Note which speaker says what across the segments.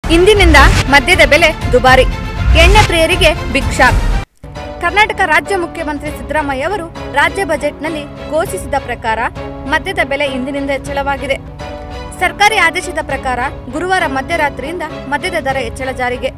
Speaker 1: ಇಂದಿನಿಂದ ಮದ್ಯದ ಬೆಲೆ ದುಬಾರಿ ಎಣ್ಣೆ ಪ್ರಿಯರಿಗೆ ಬಿಗ್ ಶಾಕ್ ಕರ್ನಾಟಕ ರಾಜ್ಯ ಮುಖ್ಯಮಂತ್ರಿ ಸಿದ್ದರಾಮಯ್ಯ ಅವರು ರಾಜ್ಯ ಬಜೆಟ್ನಲ್ಲಿ ಘೋಷಿಸಿದ ಪ್ರಕಾರ ಮದ್ಯದ ಬೆಲೆ ಇಂದಿನಿಂದ ಹೆಚ್ಚಳವಾಗಿದೆ ಸರ್ಕಾರಿ ಆದೇಶದ ಪ್ರಕಾರ ಗುರುವಾರ ಮಧ್ಯರಾತ್ರಿಯಿಂದ ಮದ್ಯದ ದರ ಹೆಚ್ಚಳ ಜಾರಿಗೆ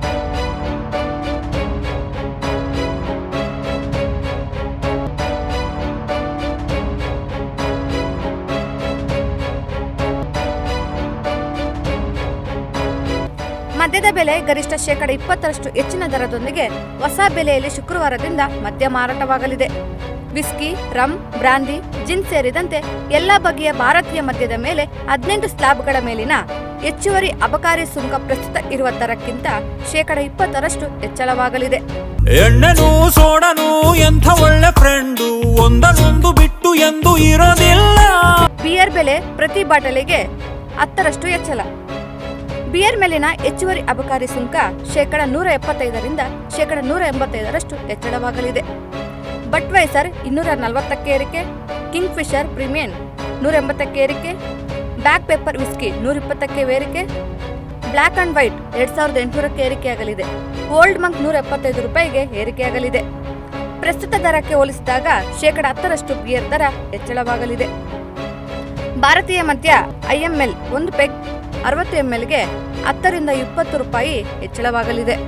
Speaker 1: ಮದ್ಯದ ಬೆಲೆ ಗರಿಷ್ಠ ಶೇಕಡ ಇಪ್ಪತ್ತರಷ್ಟು ಹೆಚ್ಚಿನ ದರದೊಂದಿಗೆ ಹೊಸ ಬೆಲೆಯಲ್ಲಿ ಶುಕ್ರವಾರದಿಂದ ಮದ್ಯ ಮಾರಾಟವಾಗಲಿದೆ ವಿಸ್ಕಿ ರಮ್ ಬ್ರಾಂದಿ ಜಿನ್ ಸೇರಿದಂತೆ ಎಲ್ಲ ಬಗೆಯ ಭಾರತೀಯ ಮದ್ಯದ ಮೇಲೆ ಹದಿನೆಂಟು ಸ್ಲಾಬ್ಗಳ ಮೇಲಿನ ಹೆಚ್ಚುವರಿ ಅಬಕಾರಿ ಸುಂಕ ಪ್ರಸ್ತುತ ಇರುವ ದರಕ್ಕಿಂತ ಶೇಕಡ ಇಪ್ಪತ್ತರಷ್ಟು ಹೆಚ್ಚಳವಾಗಲಿದೆ
Speaker 2: ಎಣ್ಣೆನು ಸೋಡನು ಎಂಥ ಒಳ್ಳೆ ಫ್ರೆಂಡು ಒಂದನ್ನೊಂದು ಬಿಟ್ಟು ಎಂದು ಇರೋದಿಲ್ಲ
Speaker 1: ಬಿಯರ್ ಬೆಲೆ ಪ್ರತಿ ಬಾಟಲಿಗೆ ಹತ್ತರಷ್ಟು ಹೆಚ್ಚಳ ಬಿಯರ್ ಮೇಲಿನ ಹೆಚ್ಚುವರಿ ಅಬಕಾರಿ ಸುಂಕ ಶೇಕಡ ನೂರ ಎಪ್ಪತ್ತೈದರಿಂದ ಶೇಕಡ ನೂರ ಎಂಬತ್ತೈದರಷ್ಟು ಹೆಚ್ಚಳವಾಗಲಿದೆ ಬಟ್ವೈಸರ್ ಇನ್ನೂರ ನಲವತ್ತಕ್ಕೆ ಏರಿಕೆ ಕಿಂಗ್ ಫಿಶರ್ ಪ್ರೀಮಿಯಂ ನೂರ ಎಂಬತ್ತಕ್ಕೆ ಏರಿಕೆ ಬ್ಯಾಕ್ ಪೆಪ್ಪರ್ ವಿಸ್ಕಿ ನೂರ ಇಪ್ಪತ್ತಕ್ಕೆ ಏರಿಕೆ ಬ್ಲ್ಯಾಕ್ ಅಂಡ್ ವೈಟ್ ಎರಡ್ ಸಾವಿರದ ಎಂಟುನೂರಕ್ಕೆ ಏರಿಕೆಯಾಗಲಿದೆ ಓಲ್ಡ್ ಮಂಕ್ ನೂರ ಎಪ್ಪತ್ತೈದು ರೂಪಾಯಿಗೆ ಏರಿಕೆಯಾಗಲಿದೆ ಪ್ರಸ್ತುತ ದರಕ್ಕೆ ಹೋಲಿಸಿದಾಗ ಶೇಕಡ ಹತ್ತರಷ್ಟು ಬಿಯರ್ ದರ ಹೆಚ್ಚಳವಾಗಲಿದೆ ಭಾರತೀಯ ಮದ್ಯ ಐಎಂಎಲ್ ಒಂದು ಪೆಗ್ ಅರವತ್ತು ಎಂಎಲ್ಗೆ ಹತ್ತರಿಂದ ಇಪ್ಪತ್ತು ರೂಪಾಯಿ ಹೆಚ್ಚಳವಾಗಲಿದೆ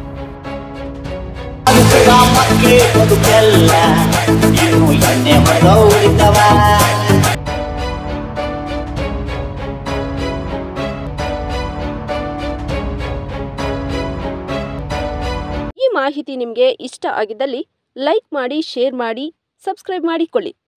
Speaker 3: ರಾಮಕ್ಕೆ ಬದುಕೆಲ್ಲ ಇನ್ನು ಎಣ್ಣೆ ಹೊಡೆದ ಉಳಿತವ
Speaker 4: ಈ ಮಾಹಿತಿ ನಿಮಗೆ ಇಷ್ಟ ಆಗಿದ್ದಲ್ಲಿ ಲೈಕ್ ಮಾಡಿ ಶೇರ್ ಮಾಡಿ ಸಬ್ಸ್ಕ್ರೈಬ್ ಮಾಡಿಕೊಳ್ಳಿ